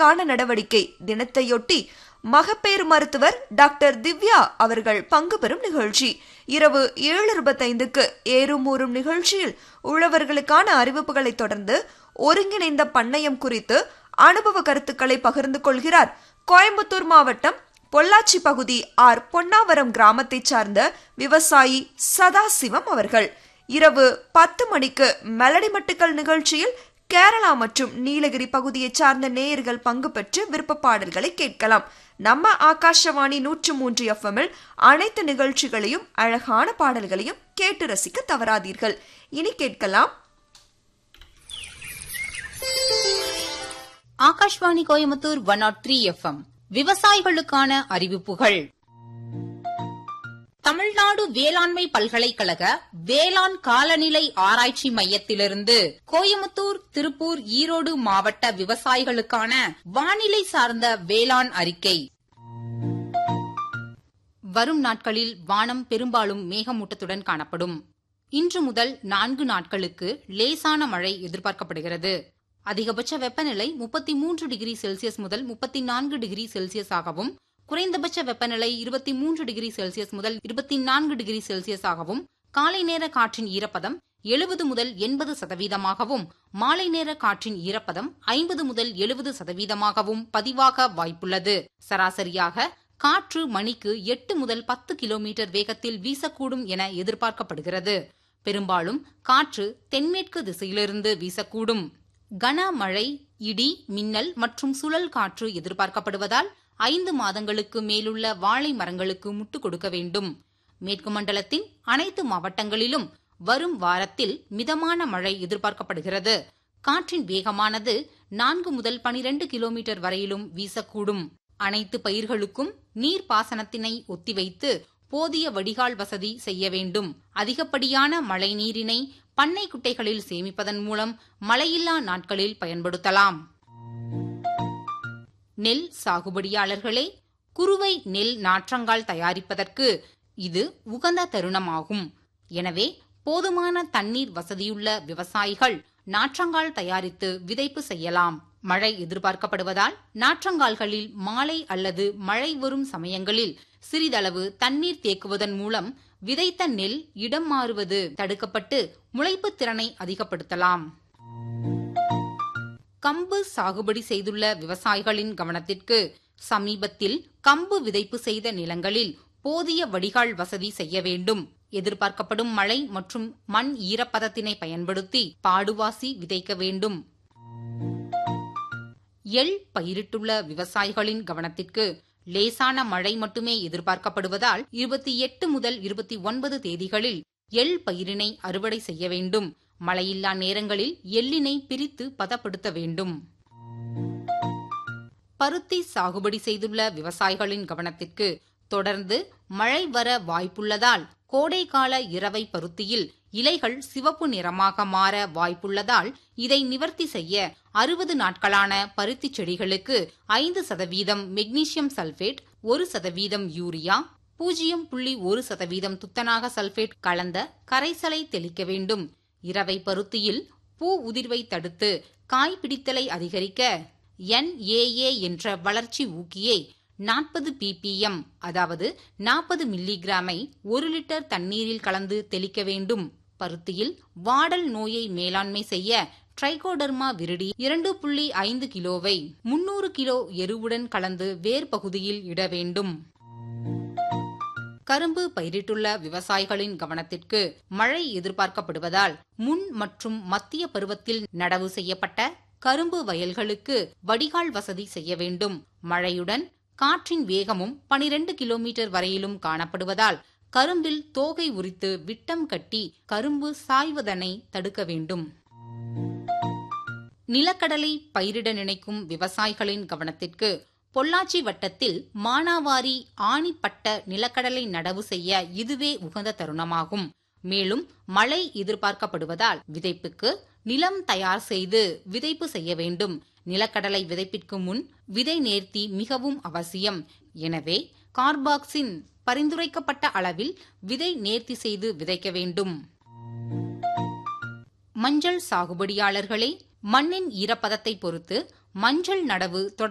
உழவர்களுக்கான நடவடிக்கை தினத்தையொட்டி மகப்பேறு மருத்துவர் டாக்டர் திவ்யா அவர்கள் பங்கு பெறும் நிகழ்ச்சி இரவு ஏழு இருபத்தைந்துக்கு ஏறும் ஊறும் நிகழ்ச்சியில் உழவர்களுக்கான அறிவிப்புகளை தொடர்ந்து ஒருங்கிணைந்த பண்ணையம் குறித்து அனுபவ கருத்துக்களை பகிர்ந்து கொள்கிறார் கோயம்புத்தூர் மாவட்டம் பொள்ளாச்சி பகுதி ஆர் பொன்னாவரம் கிராமத்தைச் சார்ந்த விவசாயி சதாசிவம் அவர்கள் இரவு பத்து மணிக்கு மெலடி மட்டுக்கள் நிகழ்ச்சியில் கேரளா மற்றும் நீலகிரி பகுதியைச் சார்ந்த நேயர்கள் பங்கு பெற்று விருப்ப பாடல்களை கேட்கலாம் நம்ம ஆகாஷவாணி நூற்று மூன்று எஃப்எம்மில் அனைத்து நிகழ்ச்சிகளையும் அழகான பாடல்களையும் கேட்டு ரசிக்க தவறாதீர்கள் இனி கேட்கலாம் Akashvani Coimbatore one nought three FM விவசாயிகளுக்கான அறிவிப்புகள் தமிழ்நாடு வேளாண்மை பல்கலைக்கழக வேளாண் காலநிலை ஆராய்ச்சி மையத்திலிருந்து கோயமுத்தூர் திருப்பூர் ஈரோடு மாவட்ட விவசாயிகளுக்கான வானிலை சார்ந்த வேளாண் அறிக்கை வரும் நாட்களில் வானம் பெரும்பாலும் மேகமூட்டத்துடன் காணப்படும் இன்று முதல் நான்கு நாட்களுக்கு லேசான மழை எதிர்பார்க்கப்படுகிறது அதிகபட்ச வெப்பநிலை முப்பத்தி மூன்று டிகிரி செல்சியஸ் முதல் முப்பத்தி நான்கு டிகிரி செல்சியஸ் ஆகவும் குறைந்தபட்ச வெப்பநிலை இருபத்தி மூன்று டிகிரி செல்சியஸ் முதல் இருபத்தி நான்கு டிகிரி செல்சியஸ் ஆகவும் காலை நேர காற்றின் ஈரப்பதம் எழுபது முதல் எண்பது சதவீதமாகவும் மாலை நேர காற்றின் ஈரப்பதம் ஐம்பது முதல் எழுபது சதவீதமாகவும் பதிவாக வாய்ப்புள்ளது சராசரியாக காற்று மணிக்கு எட்டு முதல் பத்து கிலோமீட்டர் வேகத்தில் வீசக்கூடும் என எதிர்பார்க்கப்படுகிறது பெரும்பாலும் காற்று தென்மேற்கு திசையிலிருந்து வீசக்கூடும் கனமழை இடி மின்னல் மற்றும் சுழல் காற்று எதிர்பார்க்கப்படுவதால் ஐந்து மாதங்களுக்கு மேலுள்ள வாழை மரங்களுக்கு முட்டு கொடுக்க வேண்டும் மேற்கு மண்டலத்தின் அனைத்து மாவட்டங்களிலும் வரும் வாரத்தில் மிதமான மழை எதிர்பார்க்கப்படுகிறது காற்றின் வேகமானது நான்கு முதல் பனிரெண்டு கிலோமீட்டர் வரையிலும் வீசக்கூடும் அனைத்து பயிர்களுக்கும் நீர் பாசனத்தினை ஒத்திவைத்து போதிய வடிகால் வசதி செய்ய வேண்டும் அதிகப்படியான மழை நீரினை பண்ணை குட்டைகளில் சேமிப்பதன் மூலம் மழையில்லா நாட்களில் பயன்படுத்தலாம் நெல் சாகுபடியாளர்களே குறுவை நெல் நாற்றங்கால் தயாரிப்பதற்கு இது உகந்த தருணமாகும் எனவே போதுமான தண்ணீர் வசதியுள்ள விவசாயிகள் நாற்றங்கால் தயாரித்து விதைப்பு செய்யலாம் மழை எதிர்பார்க்கப்படுவதால் நாற்றங்கால்களில் மாலை அல்லது மழை வரும் சமயங்களில் சிறிதளவு தண்ணீர் தேக்குவதன் மூலம் விதைத்த நெல் இடம் மாறுவது தடுக்கப்பட்டு முளைப்பு திறனை அதிகப்படுத்தலாம் கம்பு சாகுபடி செய்துள்ள விவசாயிகளின் கவனத்திற்கு சமீபத்தில் கம்பு விதைப்பு செய்த நிலங்களில் போதிய வடிகால் வசதி செய்ய வேண்டும் எதிர்பார்க்கப்படும் மழை மற்றும் மண் ஈரப்பதத்தினை பயன்படுத்தி பாடுவாசி விதைக்க வேண்டும் எள் பயிரிட்டுள்ள விவசாயிகளின் கவனத்திற்கு லேசான மழை மட்டுமே எதிர்பார்க்கப்படுவதால் இருபத்தி எட்டு முதல் இருபத்தி ஒன்பது தேதிகளில் எள் பயிரினை அறுவடை செய்ய வேண்டும் மழையில்லா நேரங்களில் எள்ளினை பிரித்து பதப்படுத்த வேண்டும் பருத்தி சாகுபடி செய்துள்ள விவசாயிகளின் கவனத்திற்கு தொடர்ந்து மழை வர வாய்ப்புள்ளதால் கோடைக்கால இரவை பருத்தியில் இலைகள் சிவப்பு நிறமாக மாற வாய்ப்புள்ளதால் இதை நிவர்த்தி செய்ய அறுபது நாட்களான பருத்தி செடிகளுக்கு ஐந்து சதவீதம் மெக்னீசியம் சல்பேட் ஒரு சதவீதம் யூரியா பூஜ்ஜியம் புள்ளி ஒரு சதவீதம் துத்தநாக சல்பேட் கலந்த கரைசலை தெளிக்க வேண்டும் இரவை பருத்தியில் பூ உதிர்வை தடுத்து காய் பிடித்தலை அதிகரிக்க என்ஏஏ என்ற வளர்ச்சி ஊக்கியை நாற்பது பிபிஎம் அதாவது நாற்பது மில்லிகிராமை ஒரு லிட்டர் தண்ணீரில் கலந்து தெளிக்க வேண்டும் பருத்தியில் வாடல் நோயை மேலாண்மை செய்ய ட்ரைகோடர்மா விருடி இரண்டு புள்ளி ஐந்து கிலோவை முன்னூறு கிலோ எருவுடன் கலந்து வேர் பகுதியில் இட வேண்டும் கரும்பு பயிரிட்டுள்ள விவசாயிகளின் கவனத்திற்கு மழை எதிர்பார்க்கப்படுவதால் முன் மற்றும் மத்திய பருவத்தில் நடவு செய்யப்பட்ட கரும்பு வயல்களுக்கு வடிகால் வசதி செய்ய வேண்டும் மழையுடன் காற்றின் வேகமும் பனிரெண்டு கிலோமீட்டர் வரையிலும் காணப்படுவதால் கரும்பில் தோகை உரித்து விட்டம் கட்டி கரும்பு சாய்வதனை தடுக்க வேண்டும் நிலக்கடலை பயிரிட நினைக்கும் விவசாயிகளின் கவனத்திற்கு பொள்ளாச்சி வட்டத்தில் மானாவாரி ஆணிப்பட்ட நிலக்கடலை நடவு செய்ய இதுவே உகந்த தருணமாகும் மேலும் மழை எதிர்பார்க்கப்படுவதால் விதைப்புக்கு நிலம் தயார் செய்து விதைப்பு செய்ய வேண்டும் நிலக்கடலை விதைப்பிற்கு முன் விதை நேர்த்தி மிகவும் அவசியம் எனவே கார்பாக்சின் பரிந்துரைக்கப்பட்ட அளவில் விதை நேர்த்தி செய்து விதைக்க வேண்டும் மஞ்சள் சாகுபடியாளர்களே மண்ணின் ஈரப்பதத்தை பொறுத்து மஞ்சள் நடவு